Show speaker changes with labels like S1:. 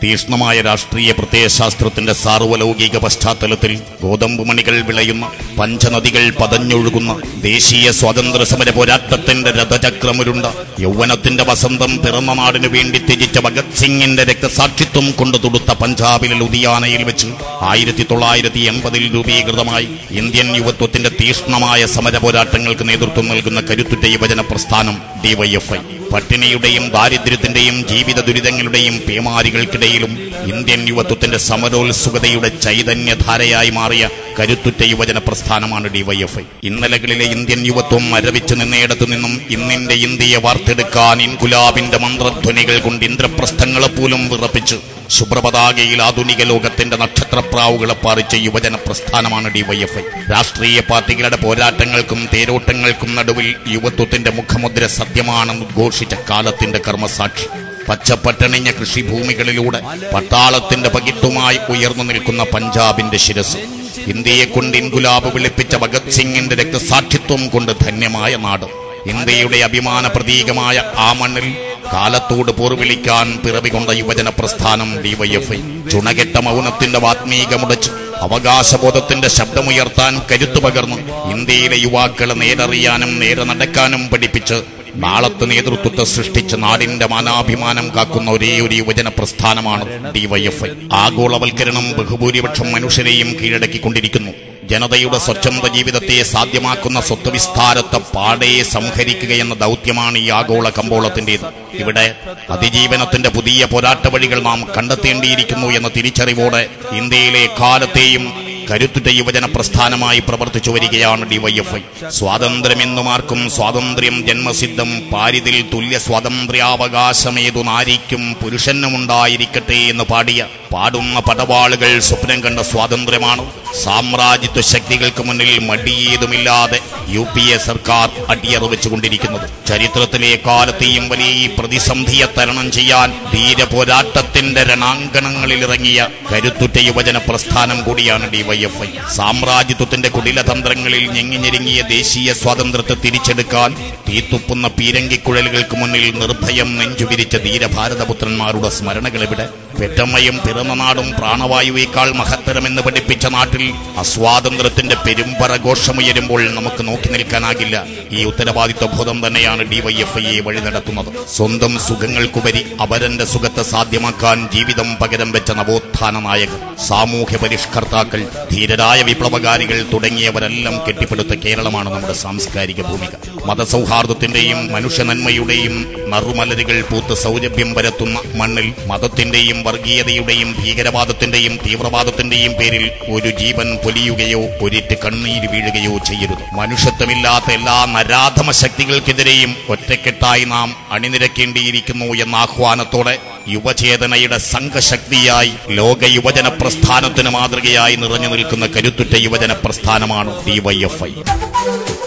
S1: തീഷ്ണമായ രാഷ്ട്രീയ പ്രത്യയശാസ്ത്രത്തിന്റെ സാർവലൗകിക പശ്ചാത്തലത്തിൽ ഗോതമ്പ് മണികൾ വിളയുന്ന പഞ്ചനദികൾ പതഞ്ഞൊഴുകുന്ന ദേശീയ സ്വാതന്ത്ര്യ സമര പോരാട്ടത്തിന്റെ രഥചക്രമുരുണ്ട യൗവനത്തിന്റെ വസന്തം പിറന്ന നാടിനു വേണ്ടി ത്യജിച്ച ഭഗത് സിംഗിന്റെ രക്തസാക്ഷിത്വം കൊണ്ടു തൊടുത്ത പഞ്ചാബിലെ ലുധിയാനയിൽ വെച്ച് ആയിരത്തി തൊള്ളായിരത്തി എൺപതിൽ രൂപീകൃതമായി ഇന്ത്യൻ യുവത്വത്തിന്റെ തീഷ്ണമായ സമര പോരാട്ടങ്ങൾക്ക് നേതൃത്വം നൽകുന്ന കരുത്തുറ്റ യുവജന പ്രസ്ഥാനം ഡിവൈഎഫ്ഐ പട്ടിണിയുടെയും ദാരിദ്ര്യത്തിന്റെയും ജീവിത ദുരിതങ്ങളുടെയും പേമാരികൾക്കിടയിലും ഇന്ത്യൻ യുവത്വത്തിന്റെ സമരോത്സുകതയുടെ ചൈതന്യധാരയായി മാറിയ കരുത്തുറ്റ യുവജന പ്രസ്ഥാനമാണ് ഡിവൈഎഫ്ഐ ഇന്നലകളിലെ ഇന്ത്യൻ യുവത്വം മരവിച്ചു നിന്നയിടത്തു നിന്നും ഇന്നിന്റെ ഇന്ത്യയെ വാർത്തെടുക്കാൻ ഇൻകുലാബിന്റെ മന്ത്രധ്വനികൾ കൊണ്ട് ഇന്ദ്രപ്രസ്ഥങ്ങളെ പോലും വിറപ്പിച്ച് ശുഭ്രപതാകയിൽ ആധുനിക ലോകത്തിന്റെ നക്ഷത്രപ്രാവുകളെ പാറിച്ച യുവജന പ്രസ്ഥാനമാണ് ഡിവൈഎഫ്ഐ രാഷ്ട്രീയ പാർട്ടികളുടെ പോരാട്ടങ്ങൾക്കും തേരോട്ടങ്ങൾക്കും നടുവിൽ യുവത്വത്തിന്റെ മുഖമുദ്ര സത്യമാണെന്ന് ഉദ്ഘോഷിച്ച കാലത്തിന്റെ കർമ്മസാക്ഷി പച്ചപ്പട്ടണിഞ്ഞ കൃഷിഭൂമികളിലൂടെ പട്ടാളത്തിന്റെ പകിട്ടുമായി ഉയർന്നു നിൽക്കുന്ന പഞ്ചാബിന്റെ ശിരസ് ഇന്ത്യയെ കൊണ്ട് ഇൻഗുലാബ് വിളിപ്പിച്ച ഭഗത് സിംഗിന്റെ രക്തസാക്ഷിത്വം കൊണ്ട് ധന്യമായ നാട് ഇന്ത്യയുടെ അഭിമാന പ്രതീകമായ ആ മണ്ണിൽ കാലത്തോട് പോർവിളിക്കാൻ പിറവികൊണ്ട യുവജന പ്രസ്ഥാനം ഡിവൈഎഫ്ഐ ചുണകെട്ട മൗനത്തിന്റെ വാത്മീകമുടച്ച് അവകാശബോധത്തിന്റെ ശബ്ദമുയർത്താൻ കരുത്തു പകർന്ന് ഇന്ത്യയിലെ യുവാക്കളെ നേരറിയാനും നേരെ നടക്കാനും പഠിപ്പിച്ച് നാളത്തെ നേതൃത്വത്തെ സൃഷ്ടിച്ച് നാടിന്റെ മാനാഭിമാനം കാക്കുന്ന ഒരേ ഒരു യുവജന പ്രസ്ഥാനമാണ് ഡിവൈഎഫ്ഐ ആഗോളവൽക്കരണം ബഹുഭൂരിപക്ഷം മനുഷ്യരെയും കീഴടക്കിക്കൊണ്ടിരിക്കുന്നു ജനതയുടെ സ്വച്ഛന്ത ജീവിതത്തെ സാധ്യമാക്കുന്ന സ്വത്ത് വിസ്താരത്തെ പാടെ സംഹരിക്കുകയെന്ന ദൗത്യമാണ് ഈ ആഗോള കമ്പോളത്തിന്റേത് ഇവിടെ അതിജീവനത്തിന്റെ പുതിയ പോരാട്ട വഴികൾ നാം കണ്ടെത്തേണ്ടിയിരിക്കുന്നു എന്ന തിരിച്ചറിവോടെ ഇന്ത്യയിലെ കാലത്തെയും കരുത്തുറ്റ യുവജന പ്രസ്ഥാനമായി പ്രവർത്തിച്ചു വരികയാണ് ഡിവൈഎഫ്ഐ സ്വാതന്ത്ര്യമെന്നും ആർക്കും സ്വാതന്ത്ര്യം ജന്മസിദ്ധം പാരിതിൽ തുല്യ സ്വാതന്ത്ര്യാവകാശമേതു നാരിക്കും പുരുഷനുമുണ്ടായിരിക്കട്ടെ എന്ന് പാടിയ പാടുന്ന പടവാളുകൾ സ്വപ്നം കണ്ട സ്വാതന്ത്ര്യമാണ് സാമ്രാജ്യത്വ ശക്തികൾക്ക് മുന്നിൽ മടിയേതുമില്ലാതെ യു പി എ സർക്കാർ അടിയറവെച്ചുകൊണ്ടിരിക്കുന്നത് ചരിത്രത്തിലെ കാലത്തെയും വലിയ ഈ പ്രതിസന്ധിയെ തരണം ചെയ്യാൻ ധീര പോരാട്ടത്തിന്റെ രണാങ്കണങ്ങളിൽ ഇറങ്ങിയ കരുത്തുറ്റ യുവജന പ്രസ്ഥാനം കൂടിയാണ് ഡിവൈഎഫ്ഐ സാമ്രാജ്യത്വത്തിന്റെ കുടിലതന്ത്രങ്ങളിൽ ഞെങ്ങിഞ്ഞെരുങ്ങിയ ദേശീയ സ്വാതന്ത്ര്യത്തെ തിരിച്ചെടുക്കാൻ തീത്തുപ്പുന്ന പീരങ്കിക്കുഴലുകൾക്ക് മുന്നിൽ നിർഭയം നെഞ്ചുവിരിച്ച ധീരഭാരതപുത്രന്മാരുടെ സ്മരണകൾ ഇവിടെ പെറ്റമ്മയും പിറന്ന നാടും പ്രാണവായുവേക്കാൾ മഹത്തരമെന്ന് പഠിപ്പിച്ച നാട്ടിൽ അസ്വാതന്ത്ര്യത്തിന്റെ പെരുമ്പറ ഘോഷമുയരുമ്പോൾ നമുക്ക് നോക്കി നിൽക്കാനാകില്ല ഈ ഉത്തരവാദിത്വ ബോധം തന്നെയാണ് ഡിവൈഎഫ്ഐയെ വഴി നടത്തുന്നത് സ്വന്തം സുഖങ്ങൾക്കുപരി അപരന്റെ സുഖത്തെ സാധ്യമാക്കാൻ ജീവിതം പകരം വെച്ച നവോത്ഥാന നായകർ സാമൂഹ്യ പരിഷ്കർത്താക്കൾ ധീരരായ വിപ്ലവകാരികൾ തുടങ്ങിയവരെല്ലാം കെട്ടിപ്പടുത്ത കേരളമാണ് നമ്മുടെ സാംസ്കാരിക ഭൂമിക മതസൗഹാർദ്ദത്തിന്റെയും മനുഷ്യനന്മയുടെയും നറുമലരുകൾ പൂത്ത് സൗരഭ്യം പരത്തുന്ന മണ്ണിൽ മതത്തിന്റെയും വർഗീയതയുടെയും ഭീകരവാദത്തിന്റെയും തീവ്രവാദത്തിന്റെയും പേരിൽ ഒരു ജീവൻ പൊലിയുകയോ ഒരിറ്റ് കണ്ണീര് വീഴുകയോ ചെയ്യരുത് മനുഷ്യത്വമില്ലാത്ത എല്ലാ നരാധമ ശക്തികൾക്കെതിരെയും ഒറ്റക്കെട്ടായി നാം അണിനിരക്കേണ്ടിയിരിക്കുന്നു എന്ന ആഹ്വാനത്തോടെ യുവചേതനയുടെ സംഘശക്തിയായി ലോക യുവജന പ്രസ്ഥാനത്തിന് മാതൃകയായി നിറഞ്ഞു നിൽക്കുന്ന കരുത്തുറ്റ യുവജന പ്രസ്ഥാനമാണ് ഡിവൈഎഫ്ഐ